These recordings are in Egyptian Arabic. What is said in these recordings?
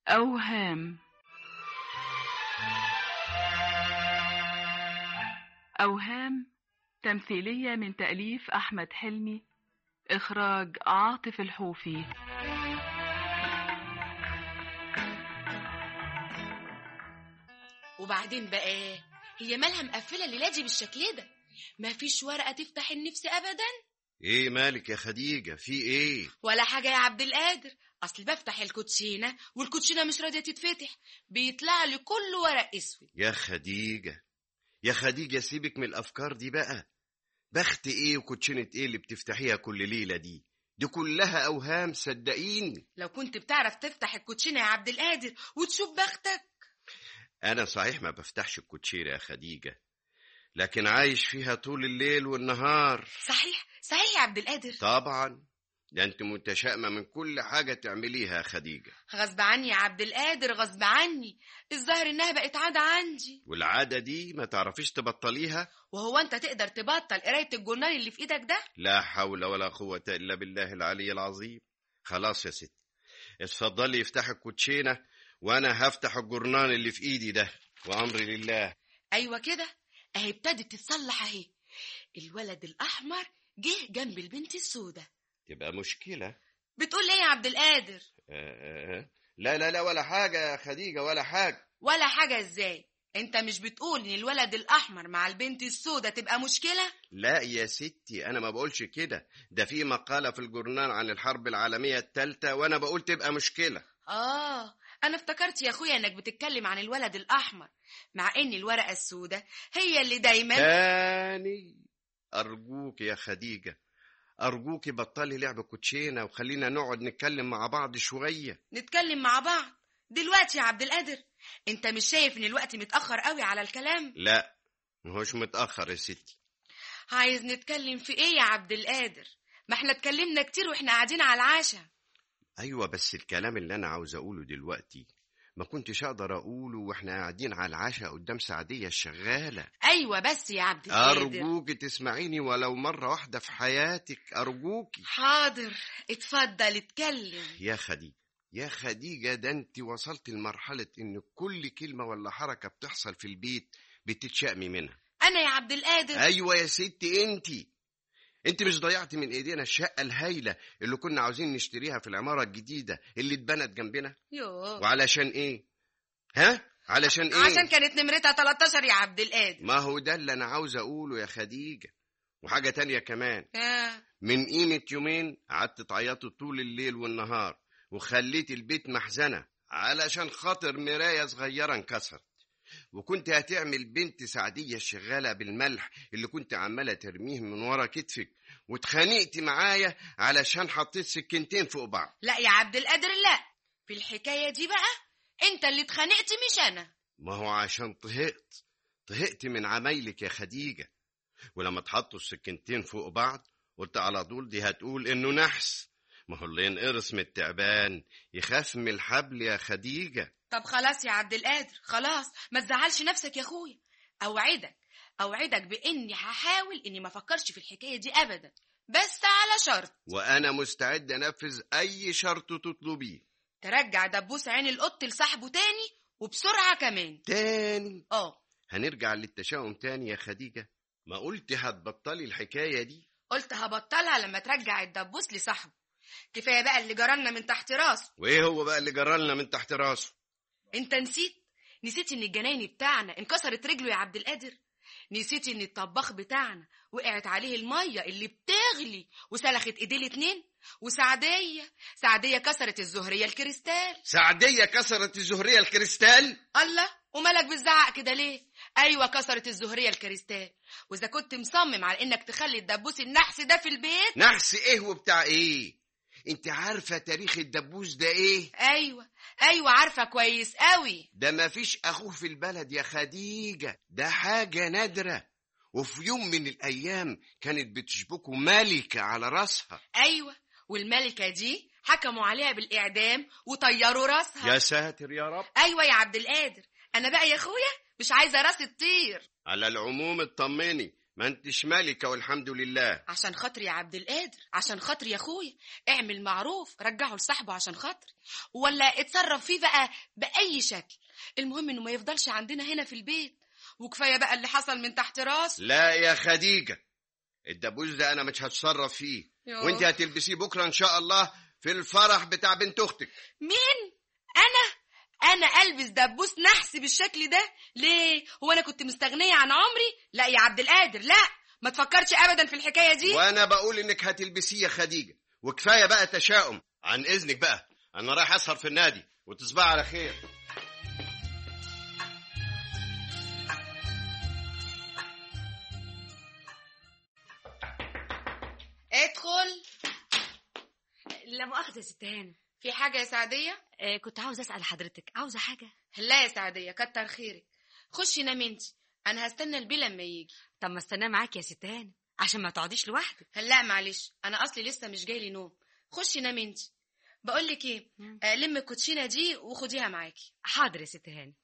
أوهام أوهام تمثيلية من تأليف أحمد حلمي إخراج عاطف الحوفي وبعدين بقى ايه هي مالها مقفله الليله دي بالشكل ده مفيش ورقه تفتح النفس ابدا ايه مالك يا خديجة في ايه ولا حاجه يا عبد القادر اصل بفتح الكوتشينه والكوتشينه مش راضيه تتفتح بيطلع لي كل ورق اسود يا خديجة يا خديجة سيبك من الافكار دي بقى بخت ايه وكوتشينة ايه اللي بتفتحيها كل ليلة دي دي كلها اوهام صدقيني لو كنت بتعرف تفتح الكوتشينه يا عبد القادر وتشوف بختك انا صحيح ما بفتحش الكوتشيرة يا خديجة لكن عايش فيها طول الليل والنهار صحيح صحيح يا عبد القادر طبعا ده انت متشائمة من كل حاجة تعمليها يا خديجة غصب عني يا عبد القادر غصب عني الظاهر انها بقت عاده عندي والعادة دي ما تعرفيش تبطليها وهو انت تقدر تبطل قرايه الجورنال اللي في ايدك ده لا حول ولا قوة إلا بالله العلي العظيم خلاص يا ستي اتفضلي افتحي الكوتشينة وأنا هفتح الجرنان اللي في إيدي ده وأمري لله ايوه كده اهي ابتدت تتصلح اهي الولد الاحمر جه جنب البنت السوداء تبقى مشكلة بتقول ايه يا عبد القادر آه، آه. لا لا لا ولا حاجة يا خديجة ولا حاجة ولا حاجه ازاي انت مش بتقول ان الولد الاحمر مع البنت السوداء تبقى مشكله لا يا ستي أنا ما بقولش كده ده في مقالة في الجورنال عن الحرب العالمية الثالثة وأنا بقول تبقى مشكلة اه انا افتكرت يا اخويا انك بتتكلم عن الولد الاحمر مع ان الورقه السوداء هي اللي دايما تاني أرجوك يا خديجة أرجوك بطلي لعب كوتشينة وخلينا نقعد نتكلم مع بعض شوية نتكلم مع بعض دلوقتي يا عبد القادر انت مش شايف ان الوقت متاخر قوي على الكلام لا مهوش متأخر يا ستي عايز نتكلم في ايه يا عبد القادر ما احنا اتكلمنا كتير واحنا قاعدين على العشاء أيوة بس الكلام اللي أنا عاوز أقوله دلوقتي ما كنتش أقدر أقوله وإحنا قاعدين على العشاء قدام سعدية الشغالة ايوه بس يا عبد القادر أرجوك تسمعيني ولو مرة واحدة في حياتك أرجوك حاضر اتفضل اتكلم يا خديجة يا خديجة ده أنت وصلت لمرحلة إن كل كلمة ولا حركة بتحصل في البيت بتتشأمي منها انا يا عبد القادر أيوة يا ستي أنت أنت مش ضيعتي من إيدينا الشقة الهايلة اللي كنا عاوزين نشتريها في العمارة الجديدة اللي اتبنت جنبنا يوه وعلشان إيه؟ ها؟ علشان إيه؟ عشان كانت نمرتها 13 يا عبد القادر ما هو ده اللي أنا عاوز أقوله يا خديجة وحاجة تانية كمان آه. من قيمة يومين قعدت تعيطوا طول الليل والنهار وخليت البيت محزنة علشان خاطر مراية صغيرة انكسرت وكنت هتعمل بنت سعدية الشغالة بالملح اللي كنت عمالة ترميه من ورا كتفك واتخانقت معايا علشان حطيت سكينتين فوق بعض لا يا عبد القادر لا في الحكايه دي بقى انت اللي اتخانقت مش انا ما هو عشان طهقت طهقت من عمايلك يا خديجة ولما اتحطوا السكينتين فوق بعض قلت على طول دي هتقول انه نحس ما هو اللي ينقرص من التعبان يخاف من الحبل يا خديجة طب خلاص يا عبد القادر خلاص ما تزعلش نفسك يا اخويا اوعدك اوعدك باني هحاول اني ما افكرش في الحكايه دي ابدا بس على شرط وأنا مستعد أنفذ أي شرط تطلبيه ترجع دبوس عين القط لصاحبه تاني وبسرعه كمان تاني اه هنرجع للتشاؤم تاني يا خديجة ما قلت هتبطلي الحكاية دي قلت هبطلها لما ترجع الدبوس لصاحبه كفايه بقى اللي جرالنا من تحت راسه وإيه هو بقى اللي جرالنا من تحت راسه انت نسيت نسيت ان الجناين بتاعنا انكسرت رجله يا عبد القادر نسيت ان الطباخ بتاعنا وقعت عليه الميه اللي بتغلي وسلخت ايديه الاتنين وسعديه سعديه كسرت الزهريه الكريستال سعدية كسرت الزهرية الكريستال الله ومالك بتزعق كده ليه ايوه كسرت الزهريه الكريستال واذا كنت مصمم على انك تخلي الدبوس النحس ده في البيت نحس إيه وبتاع إيه انت عارفة تاريخ الدبوس ده إيه ايوه ايوه عارفه كويس قوي ده مفيش أخوه في البلد يا خديجة ده حاجة نادرة وفي يوم من الأيام كانت بتشبكه ملكة على راسها ايوه والملكه دي حكموا عليها بالاعدام وطيروا راسها يا ساتر يا رب ايوه يا عبد القادر انا بقى يا اخويا مش عايزه راسي تطير على العموم اطمني ما انتش مالكة والحمد لله عشان خاطري يا عبد القادر عشان خاطري يا اخويا اعمل معروف رجعه لصاحبه عشان خاطري ولا اتصرف فيه بقى باي شكل المهم انه ما يفضلش عندنا هنا في البيت وكفايه بقى اللي حصل من تحت راسه لا يا خديجة الدبوس ده انا مش هتصرف فيه يوه. وانت هتلبسيه بكرة ان شاء الله في الفرح بتاع بنت اختك مين انا انا البس دبوس نحس بالشكل ده ليه هو انا كنت مستغنيه عن عمري لا يا عبد القادر لا ما تفكرش ابدا في الحكايه دي وانا بقول انك هتلبسيه يا خديجة وكفاية بقى تشاؤم عن اذنك بقى انا رايح اسهر في النادي وتصبح على خير ادخل لا مؤاخذة يا ست هانم في حاجه يا سعديه آه كنت عاوزة أسأل حضرتك عاوزة حاجة لا يا سعديه كتر خيرك خشي نام انت انا هستنى البي لما يجي طب ما استناه معاكي يا ست هانم عشان ما تقعديش لوحدك لا معلش انا اصلي لسه مش جاي لي نوم خشي نام انت بقول لك ايه آه لم الكوتشينه دي وخديها معاكي حاضر يا ست هانم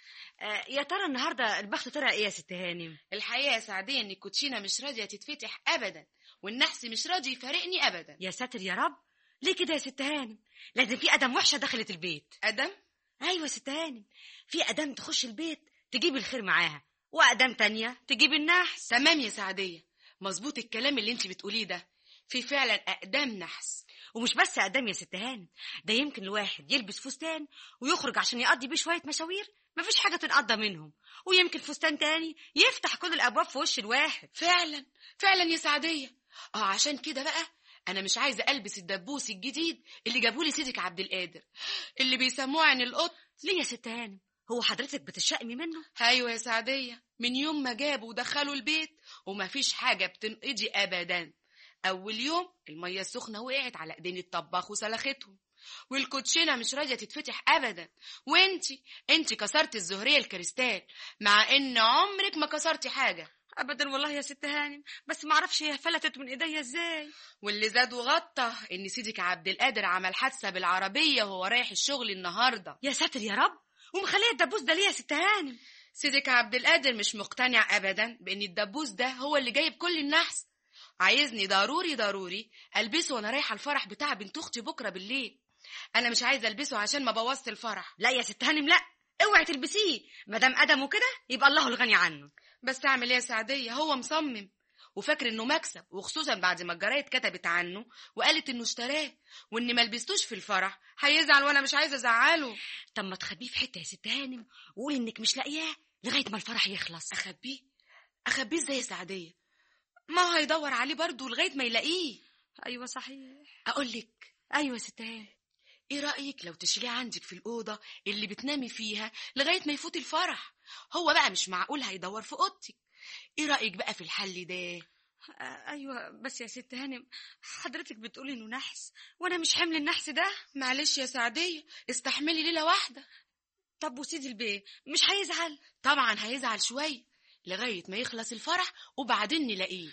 آه يا ترى النهاردة البخت طلع ايه يا ست هانم الحقيقه يا سعديه ان الكوتشينه مش راضيه تتفتح ابدا والنحس مش راضي يفارقني ابدا يا ساتر يا رب ليه كده يا ست هانم لازم في أدم وحشة دخلت البيت ادم أيوة يا ست هانم في أدم تخش البيت تجيب الخير معاها وأدم تانية تجيب النحس تمام يا سعديه مظبوط الكلام اللي انت بتقوليه ده في فعلا اقدام نحس ومش بس أدم يا ست هانم ده يمكن الواحد يلبس فستان ويخرج عشان يقضي بيه شوية مشاوير مفيش حاجة تنقضى منهم ويمكن فستان تاني يفتح كل الأبواب في وش الواحد فعلا فعلا يا سعديه اه عشان كده بقى انا مش عايزه البس الدبوس الجديد اللي جابولي سيدك عبد القادر اللي بيسموه عن القط ليه يا ست هانم هو حضرتك بتشقمي منه ايوه يا سعديه من يوم ما جابوا ودخلوا البيت ومفيش حاجه بتنقضي ابدا اول يوم الميه السخنه وقعت على ايدين الطباخ وسلختهم والكوتشينه مش راضيه تتفتح ابدا وانتي انتي كسرتي الزهريه الكريستال مع ان عمرك ما كسرتي حاجه ابدا والله يا ست هانم بس معرفش هي فلتت من ايديا ازاي واللي زاد وغطى ان سيدك عبد القادر عمل حادثه بالعربيه وهو رايح الشغل النهارده يا ساتر يا رب ومخليه الدبوس ده ليه يا ست هانم سيدك عبد القادر مش مقتنع ابدا بان الدبوس ده هو اللي جايب كل النحس عايزني ضروري ضروري البسه وانا رايحه الفرح بتاع بنت اختي بكره بالليل انا مش عايزه البسه عشان ما بوظت الفرح لا يا ست هانم لا اوعي تلبسيه ما دام ادم وكده يبقى الله الغني عنه بس اعمل ايه يا سعديه هو مصمم وفاكر انه مكسب وخصوصا بعد ما الجرايد كتبت عنه وقالت انه اشتراه وان ما لبستوش في الفرح هيزعل وانا مش عايزه ازعله طب ما تخبيه في حته يا ست هانم وقولي انك مش لاقياه لغايه ما الفرح يخلص اخبيه اخبيه ازاي يا سعديه ما هو هيدور عليه برضه لغايه ما يلاقيه ايوه صحيح اقول لك ايوه يا ست هانم ايه رايك لو تشيليه عندك في الاوضه اللي بتنامي فيها لغايه ما يفوت الفرح هو بقى مش معقول هيدور في اوضتك ايه رايك بقى في الحل ده آه، ايوه بس يا ست هانم حضرتك بتقولي انه نحس وانا مش حمل النحس ده معلش يا سعديه استحملي ليله واحده طب وسيدي البيه مش هيزعل طبعا هيزعل شويه لغايه ما يخلص الفرح وبعدين نلاقيه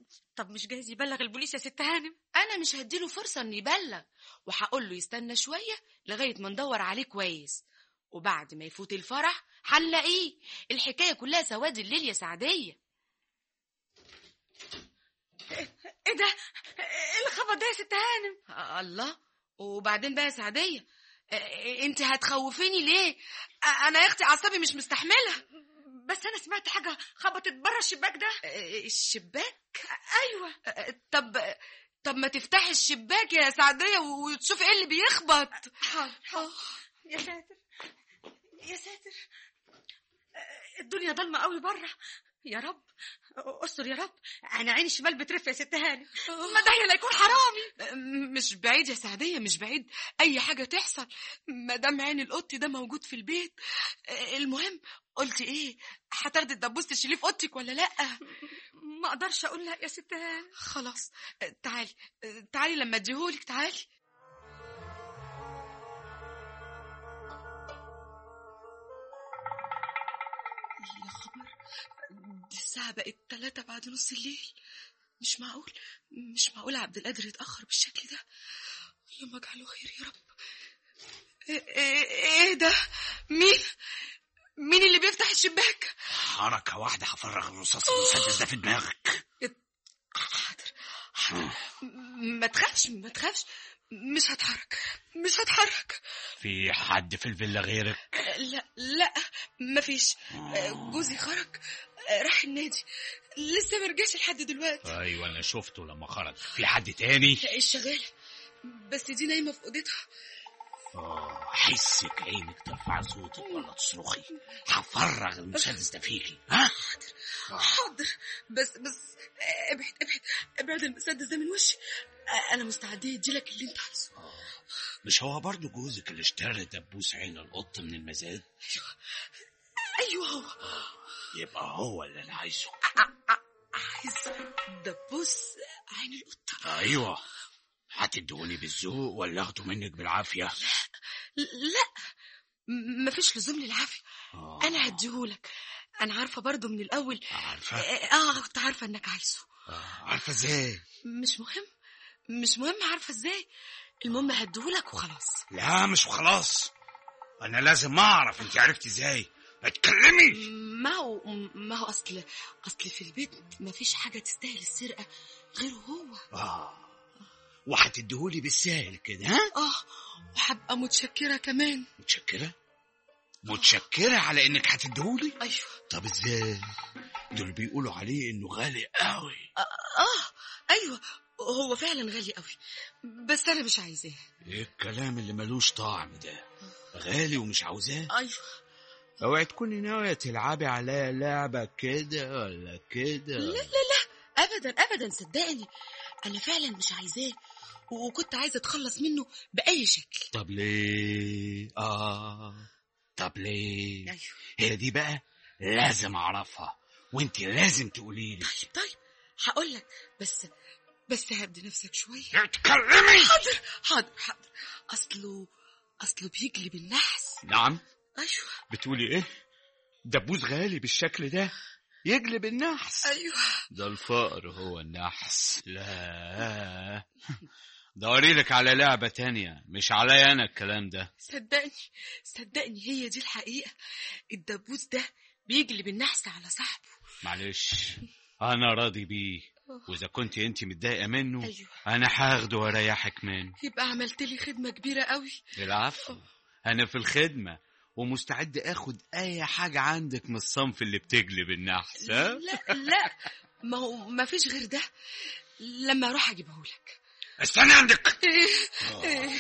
طب مش جايز يبلغ البوليس يا ست هانم انا مش هديله فرصه انه يبلغ وهقول له يستنى شويه لغايه ما ندور عليه كويس وبعد ما يفوت الفرح هنلاقيه الحكايه كلها سواد الليل يا سعديه ايه ده ايه الخبر ده يا ست هانم آه، الله وبعدين بقى يا سعديه آه، انت هتخوفيني ليه آه، انا يا اختي اعصابي مش مستحمله بس انا سمعت حاجه خبطت بره الشباك ده آه، الشباك ايوه آه، طب طب ما تفتحي الشباك يا سعديه وتشوفي ايه اللي بيخبط حاضر حاضر يا ساتر يا ساتر آه، الدنيا ضلمه قوي بره يا رب استر يا رب انا عيني الشمال بترف يا ست هانم ما ده لا يكون حرامي مش بعيد يا سعدية مش بعيد أي حاجة تحصل ما دام عين القط ده موجود في البيت المهم قلت إيه هتاخدي الدبوس تشيليه في أوضتك ولا لأ ما اقدرش اقول لها يا ست هانم خلاص تعالي تعالي لما اديهولك تعالي يا خبر دي الساعة بقت تلاتة بعد نص الليل مش معقول مش معقول عبد القادر يتأخر بالشكل ده اللهم اجعله خير يا رب ايه, إيه, إيه ده مين مين اللي بيفتح الشباك حركة واحدة هفرغ الرصاص المسدس ده في دماغك حاضر حاضر ما تخافش ما تخافش مش هتحرك مش هتحرك في حد في الفيلا غيرك لا لا مفيش جوزي خرج راح النادي لسه ما رجعش لحد دلوقتي ايوه انا شفته لما خرج في حد تاني الشغالة بس دي نايمة في اوضتها اه حسك عينك ترفع صوتك ولا تصرخي هفرغ المسدس ده فيكي ها حاضر بس بس ابعد ابعد ابعد المسدس ده من وشي انا مستعدة اديلك اللي انت عايزه مش هو برضو جوزك اللي اشترى دبوس عين القط من المزاد ايوه هو يبقى هو اللي انا عايزه عايز دبوس عين القطة ايوه هتدوني بالذوق ولا اخده منك بالعافيه لا م- مفيش لزوم للعافية آه. انا هديهولك انا عارفة برضو من الاول عارفه اه كنت عارفة انك عايزه آه، عارفه ازاي مش مهم مش مهم عارفة ازاي المهم هديهولك وخلاص لا مش وخلاص انا لازم اعرف انت عرفتي ازاي اتكلمي ما هو ما هو اصل اصل في البيت مفيش حاجة تستاهل السرقة غير هو اه وهتديهولي بالسهل كده ها اه وهبقى متشكرة كمان متشكره متشكره على انك هتديهولي ايوه طب ازاي دول بيقولوا عليه انه غالي قوي اه ايوه هو فعلا غالي قوي بس انا مش عايزاه ايه الكلام اللي ملوش طعم ده غالي ومش عاوزاه ايوه اوعي تكوني ناوية تلعبي عليا لعبة كده ولا كده لا لا لا ابدا ابدا صدقني انا فعلا مش عايزاه وكنت عايزه اتخلص منه باي شكل طب ليه اه طب ليه ايوه هي دي بقى لازم اعرفها وانت لازم تقولي لي طيب طيب هقول لك بس بس هدي نفسك شويه اتكلمي حاضر حاضر حاضر اصله اصله بيجلي بالنحس نعم ايوه بتقولي ايه دبوس غالي بالشكل ده يجلب النحس ايوه ده الفقر هو النحس لا دوري لك على لعبة تانية مش عليا أنا الكلام ده صدقني صدقني هي دي الحقيقه الدبوس ده بيجلي بالنحس على صاحبه معلش أنا راضي بيه وإذا كنت أنت متضايقة منه ايوه أنا هاخده وأريحك منه يبقى عملت لي خدمه كبيره قوي العفو أنا في الخدمة ومستعد آخد أي حاجة عندك من الصنف اللي بتجلب النحس ها؟ لا لا ما هو ما فيش غير ده لما اروح اجيبهولك استنى عندك إيه.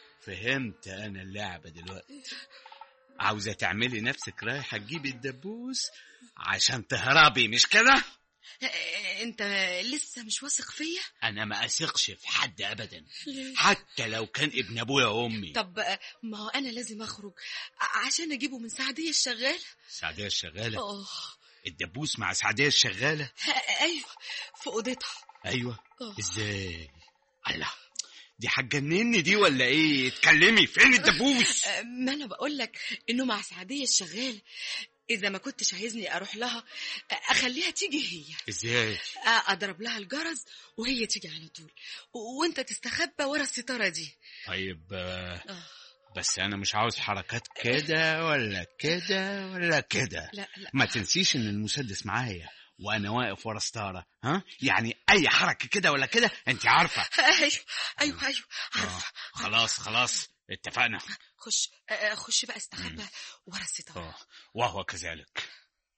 فهمت أنا اللعبة دلوقتي عاوزة تعملي نفسك رايحة تجيبي الدبوس عشان تهربي مش كده؟ إيه، انت لسه مش واثق فيا أنا ما أثقش في حد أبدا ليه؟ حتى لو كان ابن أبويا وأمي طب ما هو انا لازم اخرج ع- عشان اجيبه من سعديه الشغاله سعدية الشغالة اه الدبوس مع سعدية الشغالة ايوه في اوضتها أيوة اه إزاي؟ الله دي هتجنني دي ولا إيه؟ اتكلمي فين الدبوس؟ آه، ما انا بقول لك انه مع سعديه الشغاله اذا ما كنتش عايزني اروح لها آه، اخليها تيجي هي إزاي؟ آه، اضرب لها الجرس وهي تيجي على طول و- وانت تستخبى ورا الستاره دي طيب آه، آه. بس أنا مش عاوز حركات كده ولا كده ولا كده لا لا ما تنسيش ان المسدس معايا وانا واقف ورا ستاره ها يعني اي حركه كده ولا كده انت عارفه ايوه ايوه ايوه آه. عارفه خلاص خلاص اتفقنا خش آه، آه، خش بقى استخبى ورا الستاره اه وهو كذلك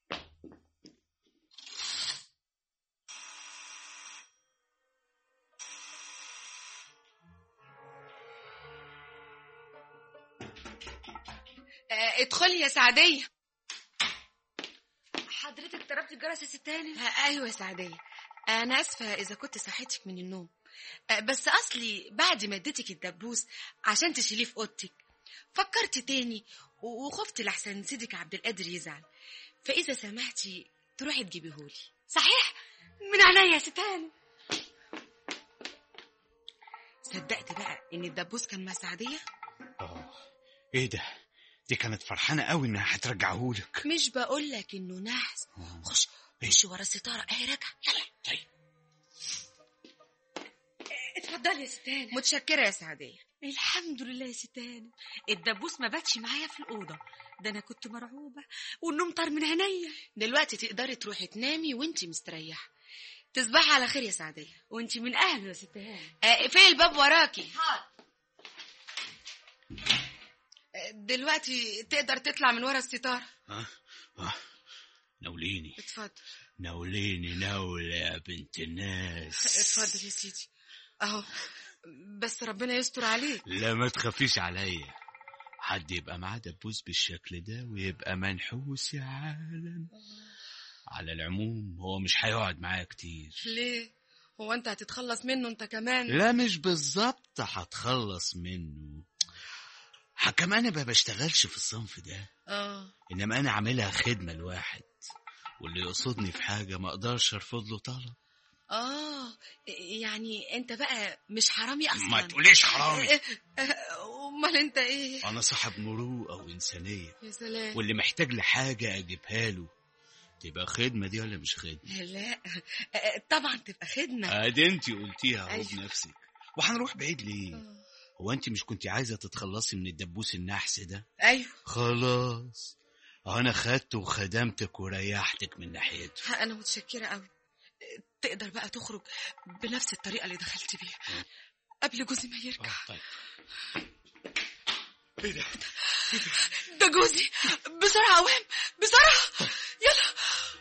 آه، ادخلي يا سعديه حضرتك ضربت الجرس يا ست هانم آه، ايوه يا سعديه انا اسفه اذا كنت صحيتك من النوم آه، بس اصلي بعد ما اديتك الدبوس عشان تشيليه في اوضتك فكرت تاني و- وخفت لحسن سيدك عبد القادر يزعل فاذا سمحتي تروحي تجيبيهولي صحيح من عينيا يا ست هانم صدقت بقى ان الدبوس كان مع سعديه اه ايه ده دي كانت فرحانه قوي انها هترجعهولك مش بقول لك انه نحس آه. خش خش ورا الستاره اهي راجعه يلا طيب اتفضلي يا ست هانم متشكره يا سعديه الحمد لله يا ست هانم الدبوس ما باتش معايا في الأوضة ده أنا كنت مرعوبة والنوم طار من عينيا دلوقتي تقدري تروحي تنامي وانتي مستريحة تصبحي على خير يا سعدية وانت من أهله يا ست هانم آه، اقفلي الباب وراكي آه، دلوقتي تقدر تطلع من ورا الستارة ها ها ناوليني اتفضل ناوليني ناولة يا بنت الناس اتفضل يا سيدي اهو بس ربنا يستر عليك لا ما تخافيش عليا حد يبقى معاه دبوس بالشكل ده ويبقى منحوس يا عالم على العموم هو مش هيقعد معايا كتير ليه هو انت هتتخلص منه انت كمان لا مش بالظبط هتخلص منه ح- كمان انا ما بشتغلش في الصنف ده اه انما انا عاملها خدمه لواحد واللي يقصدني في حاجه ما اقدرش ارفض له طلب اه يعني انت بقى مش حرامي اصلا ما تقوليش حرامي إيه، آه، امال انت ايه انا صاحب مروءه وانسانيه يا سلام واللي محتاج لحاجه اجيبها له تبقى خدمه دي ولا مش خدمه لا آه، طبعا تبقى خدمة ادي انت قلتيها اهو أيوة. بنفسك وهنروح بعيد ليه آه. هو انت مش كنت عايزه تتخلصي من الدبوس النحس ده ايوه خلاص انا خدت وخدمتك وريحتك من ناحيته انا متشكرة قوي تقدر بقى تخرج بنفس الطريقة اللي دخلت بيها قبل جوزي ما يرجع آه، طيب ده جوزي بسرعة اوام بسرعة يلا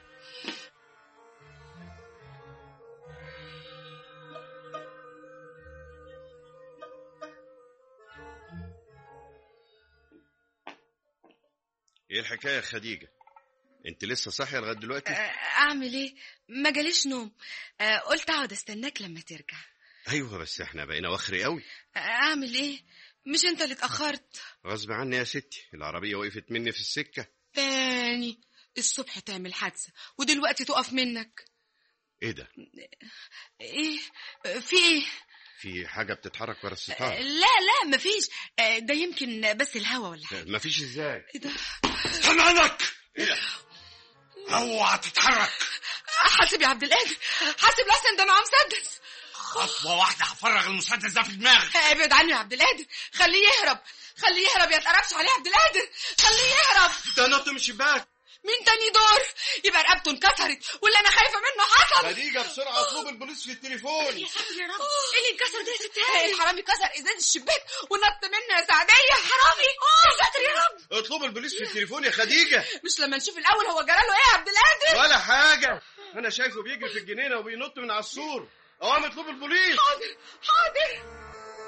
ايه الحكايه يا خديجه انت لسه صاحيه لغايه دلوقتي آه، اعمل ايه ما جاليش نوم آه، قلت اقعد استناك لما ترجع ايوه بس احنا بقينا وخري قوي آه، اعمل ايه مش انت اللي اتاخرت غصب عني يا ستي العربيه وقفت مني في السكه تاني الصبح تعمل حادثة ودلوقتي تقف منك ايه ده ايه في ايه في حاجه بتتحرك ورا آه، الستاره لا لا مفيش آه، ده يمكن بس الهوا ولا حاجة مفيش ازاي ايه ده استنى عنك ايه ده اوعى تتحرك حاسب يا عبد القادر حاسب لحسن ده معاه مسدس خطوه واحده هفرغ المسدس ده في دماغك ابعد عنه يا عبد القادر خليه يهرب خليه يهرب يا تقربش عليه يا عبد القادر خليه يهرب ده نط من الشباك مين تاني دور يبقى رقبته انكسرت واللي انا خايفه منه حصل خديجه بسرعه اطلب البوليس في التليفون يا ساتر يا رب ايه اللي انكسر ده يا ست هانم الحرامي كسر ازاز الشباك ونط منه يا سعديه حرامي يا ساتر يا رب اطلب البوليس في التليفون يا خديجه مش لما نشوف الاول هو جراله ايه يا عبد القادر ولا حاجه انا شايفه بيجري في الجنينه وبينط من على السور اوام اطلب البوليس حاضر حاضر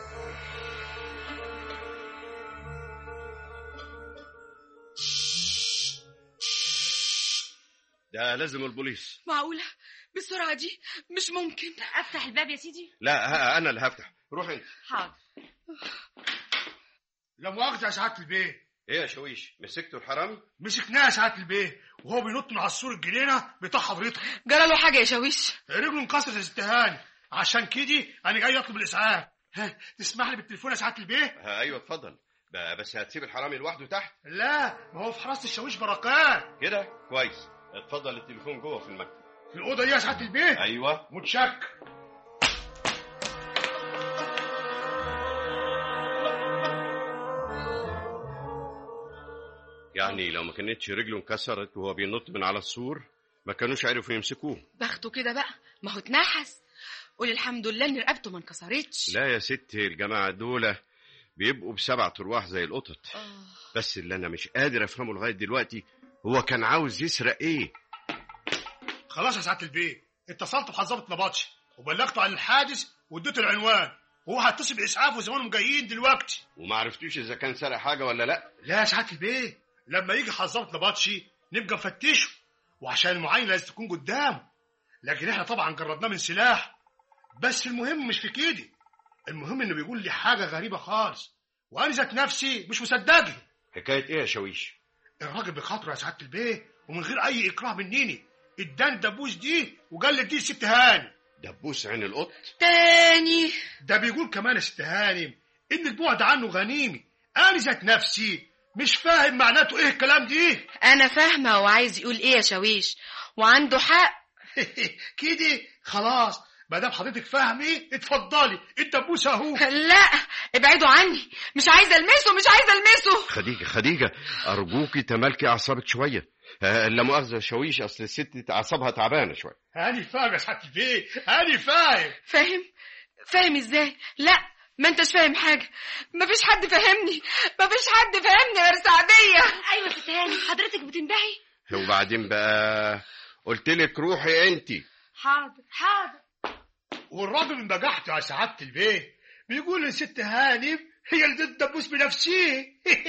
ده لازم البوليس معقوله بالسرعه دي مش ممكن افتح الباب يا سيدي لا ها انا اللي هفتح روح انت حاضر لا مؤاخذة يا سعادة البيه ايه يا شويش مسكتوا الحرامي مسكناه يا سعادة البيه وهو بينط من على السور الجنينة بتاع حضرتك جراله حاجه يا شاويش رجله انكسرت يا ست هاني عشان كده انا جاي اطلب الاسعاف ها تسمح لي بالتليفون يا سعادة البيه ها ايوه اتفضل ب- بس هتسيب الحرامي لوحده تحت لا ما هو في حراسة الشاويش بركات كده كويس اتفضل التليفون جوه في المكتب في الأوضة دي يا سعادة البيه ايوه متشك يعني لو ما كانتش رجله انكسرت وهو بينط من على السور ما كانوش عرفوا يمسكوه باخده كده بقى ما هو اتنحس قول الحمد لله ان رقبته ما انكسرتش لا يا ستي الجماعه دول بيبقوا بسبعة ارواح زي القطط آه. بس اللي انا مش قادر افهمه لغايه دلوقتي هو كان عاوز يسرق ايه خلاص يا سعادة البيه اتصلت بحظابة نبطشي وبلغته عن الحادث واديته العنوان وهو هيتصل بإسعاف وزمانهم جايين دلوقتي وما عرفتوش اذا كان سرق حاجه ولا لا لا يا سعادة البيه لما يجي حظابة نبطشي نبقى نفتشه وعشان المعاينة لازم تكون قدامه لكن احنا طبعا جربناه من سلاح بس المهم مش في كده المهم انه بيقول لي حاجة غريبة خالص وانا ذات نفسي مش مصدقه حكايه ايه يا شويش الراجل بخاطره يا سعادة البيه ومن غير اي اكراه مني اداني الدبوس دي وقال لي دي ست هاني دبوس عين القط تاني ده بيقول كمان يا ست هانم ان البعد عنه غنيمي انا ذات نفسي مش فاهم معناته ايه الكلام دي انا فاهمه هو عايز يقول ايه يا شاويش وعنده حق كده خلاص ما دام حضرتك فاهمه اتفضلي الدبوس اهو لا ابعدوا عني مش عايزه المسه مش عايزه المسه خديجة خديجة أرجوكي تمالكي أعصابك شوية آه، لا مؤاخذة شويش أصل الست أعصابها تعبانة شوية هاني فاهم يا سعاده البيه هاني فاهم فاهم فاهم ازاي لا ما انتش فاهم حاجه مفيش حد فاهمني مفيش حد فاهمني غير سعديه ايوه يا ست هاني حضرتك بتنبهي وبعدين بقى قلت لك روحي أنت حاضر حاضر والراجل من بجحته يا سعاده البيه بيقول الست هانم هي اللي تدبوس بنفسها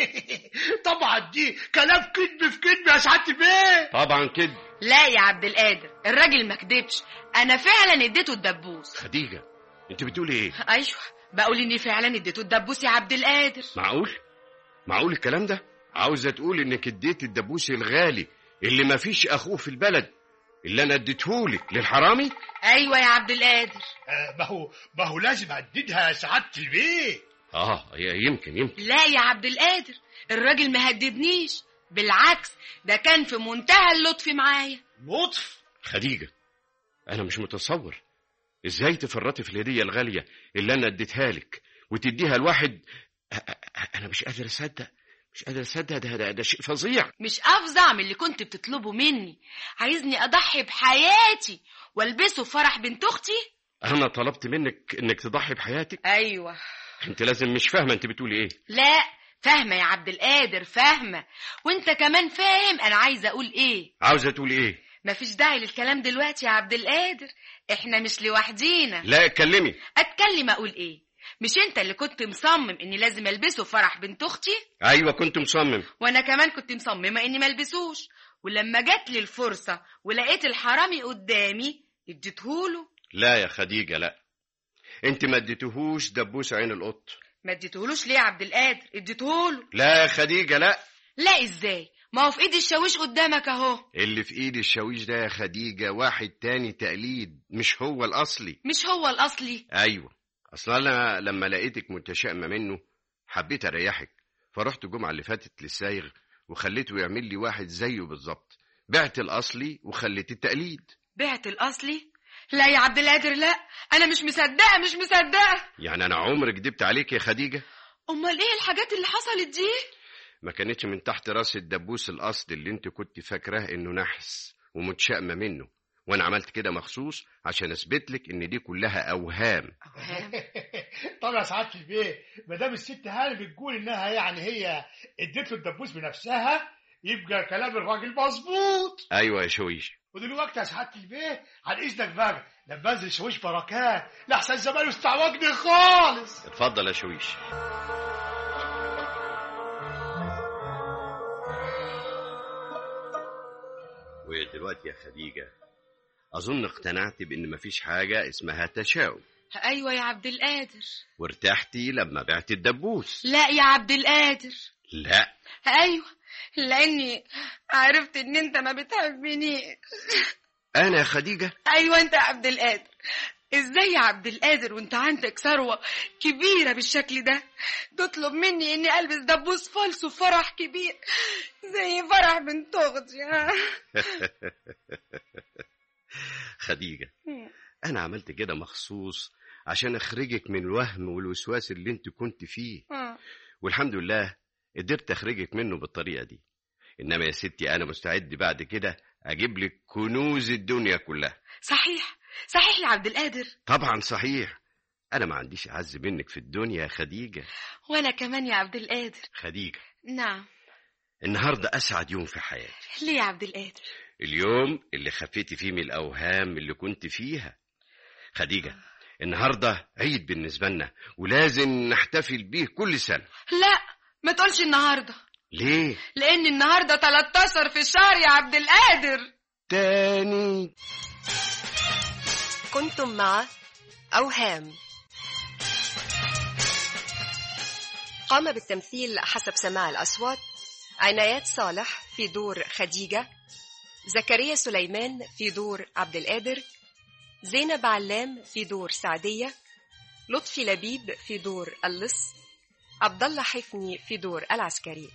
طبعا دي كلام كذب في كذب يا سعاده البيه طبعا كده لا يا عبد القادر الراجل ما كدبش انا فعلا اديته الدبوس خديجة أنت بتقولي إيه ايوه بقول اني فعلا اديته الدبوس يا عبد القادر معقول معقول الكلام ده عاوزة تقول إنك اديت الدبوس الغالي اللي ما فيش أخوه في البلد اللي أنا اديتهولك للحرامي ايوه يا عبد القادر آه، ما هو ما هو لازم اهددها يا سعاده البيه آه هي يمكن يمكن لا يا عبد القادر الراجل ما هددنيش بالعكس ده كان في منتهى اللطف معايا لطف خديجة أنا مش متصور إزاي تفرطي في الهدية الغالية اللي أنا اديتها لك وتديها لواحد أ- أ- أنا مش قادر أصدق مش قادر أصدق ده, ده, ده شيء فظيع مش افظع من اللي كنت بتطلبه مني عايزني اضحي بحياتي والبسه في فرح بنت اختي أنا طلبت منك إنك تضحي بحياتك ايوه أنت لازم مش فاهمة أنت بتقولي إيه لا فاهمه يا عبد القادر فاهمه وانت كمان فاهم انا عايزه اقول ايه عاوزة تقولي إيه مفيش داعي للكلام دلوقتي يا عبد القادر احنا مش لوحدينا لا اتكلمي اتكلم اقول ايه مش انت اللي كنت مصمم اني لازم البسه في فرح بنت اختي أيوة كنت مصمم وانا كمان كنت مصممه اني ما البسوش ولما جات لي الفرصه ولقيت الحرامي قدامي اديتهوله لا يا خديجة لا أنت ما اديتهوش دبوس عين القط ما اديتهولوش ليه يا عبد القادر اديتهوله لا يا خديجة لا لا ازاي ما هو في ايدي الشاويش قدامك اهو اللي في ايد الشاويش ده يا خديجة واحد تاني تقليد مش هو الأصلي مش هو الاصلي أيوة أصل أنا لما لقيتك متشائمة منه حبيت أريحك فرحت الجمعة اللي فاتت للسايغ وخليته يعمل لي واحد زيه بالظبط بعت الأصلي وخليت التقليد بعت الاصلي لا يا عبد القادر لا انا مش مصدقه مش مصدقه يعني أنا عمري كدبت عليك يا خديجة امال ايه الحاجات اللي حصلت دي ما كانتش من تحت راس الدبوس الأصل اللي انت كنت فاكراه إنه نحس ومتشائمة منه وأنا عملت كده مخصوص عشان أثبت لك إن دي كلها أوهام طب يا سعاده البيه ما دام الست هاني بتقول انها يعني هي اديت له الدبوس بنفسها يبقى كلام الراجل مظبوط أيوة يا شويش ودلوقتي يا سعاده البيه عن اذنك بقى لما انزل شويش بركات لاحسن زمانه استعوجني خالص اتفضل يا شويش ودلوقتي يا خديجة أظن اقتنعت بإن مفيش حاجة اسمها تشاؤم ايوه يا عبد القادر وارتحتي لما بعت الدبوس لا يا عبد القادر لا ايوه لاني عرفت ان انت ما بتحبنيش أنا يا خديجة ايوه انت يا عبد القادر ازاي يا عبد القادر وانت عندك ثروه كبيره بالشكل ده تطلب مني اني البس دبوس فالص في فرح كبير زي فرح بنت اختي ها؟ خديجة أنا عملت كده مخصوص عشان أخرجك من الوهم والوسواس اللي أنت كنت فيه ها. والحمد لله قدرت أخرجك منه بالطريقة دي إنما يا ستي أنا مستعد بعد كده أجيب لك كنوز الدنيا كلها صحيح صحيح يا عبد القادر طبعا صحيح أنا ما عنديش أعز منك في الدنيا يا خديجة وانا كمان يا عبد القادر خديجة نعم النهاردة أسعد يوم في حياتي ليه يا عبد القادر اليوم اللي خفيتي فيه من الأوهام اللي كنت فيها خديجة النهاردة عيد بالنسبة لنا ولازم نحتفل بيه كل سنة لا ما تقولش النهارده ليه؟ لان النهارده 13 في الشهر يا عبد القادر تاني كنتم مع أوهام قام بالتمثيل حسب سماع الأصوات عنايات صالح في دور خديجة زكريا سليمان في دور عبد القادر زينب علام في دور سعدية لطفي لبيب في دور اللص عبد الله حفني في دور العسكري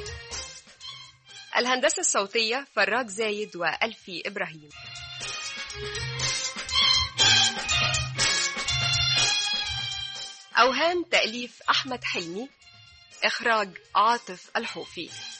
الهندسة الصوتية فراج زايد وألفي إبراهيم أوهام تأليف أحمد حلمي إخراج عاطف الحوفي